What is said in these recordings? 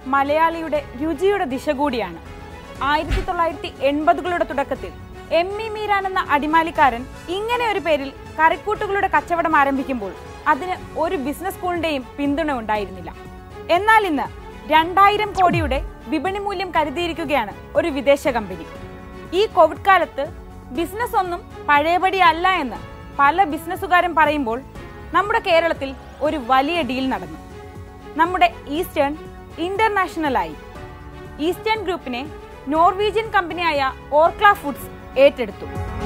മലയാളിയുടെ രുചിയുടെ ദിശ കൂടിയാണ് ആയിരത്തി തൊള്ളായിരത്തി എൺപതുകളുടെ തുടക്കത്തിൽ എം ഇ മീരാൻ എന്ന അടിമാലിക്കാരൻ ഇങ്ങനെ ഒരു പേരിൽ കറിക്കൂട്ടുകളുടെ കച്ചവടം ആരംഭിക്കുമ്പോൾ അതിന് ഒരു ബിസിനസ് സ്കൂളിന്റെയും പിന്തുണ ഉണ്ടായിരുന്നില്ല എന്നാൽ ഇന്ന് രണ്ടായിരം കോടിയുടെ വിപണി മൂല്യം കരുതിയിരിക്കുകയാണ് ഒരു വിദേശ കമ്പനി ഈ കോവിഡ് കാലത്ത് ബിസിനസ് ഒന്നും പഴയപടി അല്ല എന്ന് പല ബിസിനസ്സുകാരും പറയുമ്പോൾ നമ്മുടെ കേരളത്തിൽ ഒരു വലിയ ഡീൽ നടന്നു നമ്മുടെ ഈസ്റ്റേൺ ഇന്റർനാഷണലായി ഈസ്റ്റേൺ ഗ്രൂപ്പിനെ നോർവീജിയൻ കമ്പനിയായ ഓർക്ല ഫുഡ്സ് ഏറ്റെടുത്തു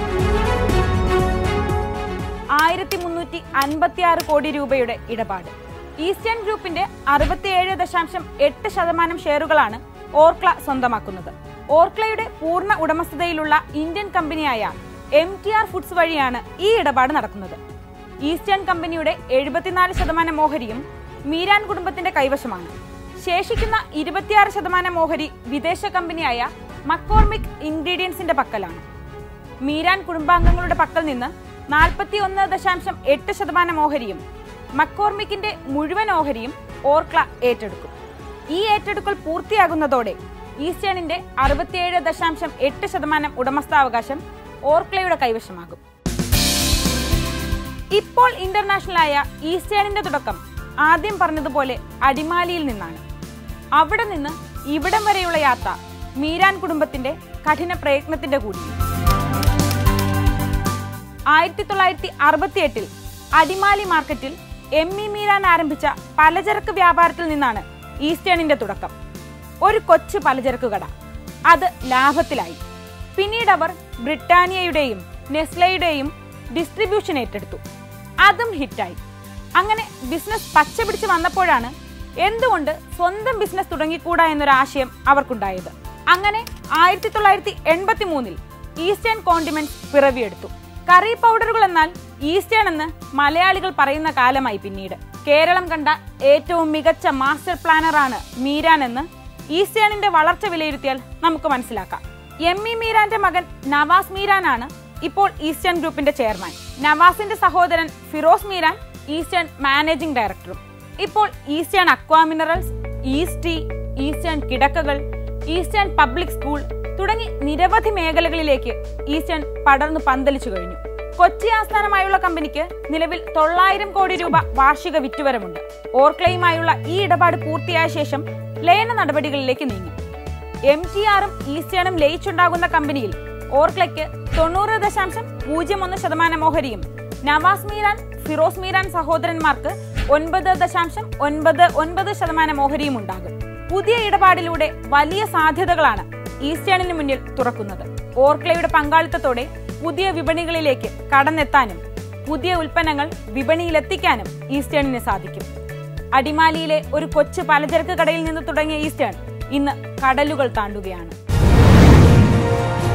ആയിരത്തി മുന്നൂറ്റി അൻപത്തി ആറ് കോടി രൂപയുടെ ഇടപാട് ഈസ്റ്റേൺ ഗ്രൂപ്പിന്റെ അറുപത്തിയേഴ് ദശാംശം എട്ട് ശതമാനം ഷെയറുകളാണ് ഓർക്ല സ്വന്തമാക്കുന്നത് ഓർക്ലയുടെ പൂർണ്ണ ഉടമസ്ഥതയിലുള്ള ഇന്ത്യൻ കമ്പനിയായ എം ടി ആർ ഫുഡ്സ് വഴിയാണ് ഈ ഇടപാട് നടക്കുന്നത് ഈസ്റ്റേൺ കമ്പനിയുടെ എഴുപത്തിനാല് ശതമാനം ഓഹരിയും മീരാൻ കുടുംബത്തിന്റെ കൈവശമാണ് ശേഷിക്കുന്ന ഇരുപത്തിയാറ് ശതമാനം ഓഹരി വിദേശ കമ്പനിയായ മക്കോർമിക് ഇൻഗ്രീഡിയൻസിന്റെ പക്കലാണ് മീരാൻ കുടുംബാംഗങ്ങളുടെ പക്കൽ നിന്ന് നാൽപ്പത്തി ഒന്ന് ദശാംശം എട്ട് ശതമാനം ഓഹരിയും മക്കോർമിക്കിന്റെ മുഴുവൻ ഓഹരിയും ഓർക്ല ഏറ്റെടുക്കും ഈ ഏറ്റെടുക്കൽ പൂർത്തിയാകുന്നതോടെ ഈസ്റ്റേണിന്റെ അറുപത്തിയേഴ് ദശാംശം എട്ട് ശതമാനം ഉടമസ്ഥാവകാശം ഓർക്ലയുടെ കൈവശമാകും ഇപ്പോൾ ഇന്റർനാഷണലായ ഈസ്റ്റേണിന്റെ തുടക്കം ആദ്യം പറഞ്ഞതുപോലെ അടിമാലിയിൽ നിന്നാണ് അവിടെ നിന്ന് ഇവിടം വരെയുള്ള യാത്ര മീരാൻ കുടുംബത്തിന്റെ കഠിന പ്രയത്നത്തിന്റെ കൂടി ആയിരത്തി തൊള്ളായിരത്തി അറുപത്തി എട്ടിൽ അടിമാലി മാർക്കറ്റിൽ എം ഇ മീരാൻ ആരംഭിച്ച പലചരക്ക് വ്യാപാരത്തിൽ നിന്നാണ് ഈസ്റ്റേണിന്റെ തുടക്കം ഒരു കൊച്ചു പലചരക്ക് കട അത് ലാഭത്തിലായി പിന്നീട് അവർ ബ്രിട്ടാനിയയുടെയും നെസ്ലയുടെയും ഡിസ്ട്രിബ്യൂഷൻ ഏറ്റെടുത്തു അതും ഹിറ്റായി അങ്ങനെ ബിസിനസ് പച്ചപിടിച്ച് വന്നപ്പോഴാണ് എന്തുകൊണ്ട് സ്വന്തം ബിസിനസ് തുടങ്ങിക്കൂടാ എന്നൊരു ആശയം അവർക്കുണ്ടായത് അങ്ങനെ ആയിരത്തി തൊള്ളായിരത്തി എൺപത്തി മൂന്നിൽ ഈസ്റ്റേൺ കോണ്ടിമെന്റ്സ് പിറവിയെടുത്തു കറി പൗഡറുകൾ എന്നാൽ ഈസ്റ്റേൺ എന്ന് മലയാളികൾ പറയുന്ന കാലമായി പിന്നീട് കേരളം കണ്ട ഏറ്റവും മികച്ച മാസ്റ്റർ പ്ലാനറാണ് മീരാൻ എന്ന് ഈസ്റ്റേണിന്റെ വളർച്ച വിലയിരുത്തിയാൽ നമുക്ക് മനസ്സിലാക്കാം എം ഇ മീരാന്റെ മകൻ നവാസ് മീരാനാണ് ഇപ്പോൾ ഈസ്റ്റേൺ ഗ്രൂപ്പിന്റെ ചെയർമാൻ നവാസിന്റെ സഹോദരൻ ഫിറോസ് മീരാൻ ഈസ്റ്റേൺ മാനേജിംഗ് ഡയറക്ടറും ഇപ്പോൾ Eastern aqua minerals east Eastern കിടക്കകൾ ഈസ്റ്റേൺ പബ്ലിക് സ്കൂൾ തുടങ്ങി നിരവധി മേഖലകളിലേക്ക് ഈസ്റ്റേൺ പടർന്നു പന്തലിച്ചു കഴിഞ്ഞു കൊച്ചി ആസ്ഥാനമായുള്ള കമ്പനിക്ക് നിലവിൽ തൊള്ളായിരം കോടി രൂപ വാർഷിക വിറ്റുവരവുണ്ട് ഓർക്ലയുമായുള്ള ഈ ഇടപാട് പൂർത്തിയായ ശേഷം ലയന നടപടികളിലേക്ക് നീങ്ങും എം ടി ആറും ഈസ്റ്റേണും ലയിച്ചുണ്ടാകുന്ന കമ്പനിയിൽ ഓർക്ലയ്ക്ക് തൊണ്ണൂറ് ദശാംശം പൂജ്യം ഒന്ന് ശതമാനം ഓഹരിയും നവാസ് മീരാൻ ഫിറോസ് മീരാൻ സഹോദരന്മാർക്ക് ഒൻപത് ദശാംശം ഒൻപത് ഒൻപത് ശതമാനം ഓഹരിയും ഉണ്ടാകും പുതിയ ഇടപാടിലൂടെ വലിയ സാധ്യതകളാണ് ഈസ്റ്റേണിന് മുന്നിൽ തുറക്കുന്നത് ഓർക്ലയുടെ പങ്കാളിത്തത്തോടെ പുതിയ വിപണികളിലേക്ക് കടന്നെത്താനും പുതിയ ഉൽപ്പന്നങ്ങൾ വിപണിയിലെത്തിക്കാനും ഈസ്റ്റേണിന് സാധിക്കും അടിമാലിയിലെ ഒരു കൊച്ചു പലചരക്ക് കടയിൽ നിന്ന് തുടങ്ങിയ ഈസ്റ്റേൺ ഇന്ന് കടലുകൾ താണ്ടുകയാണ്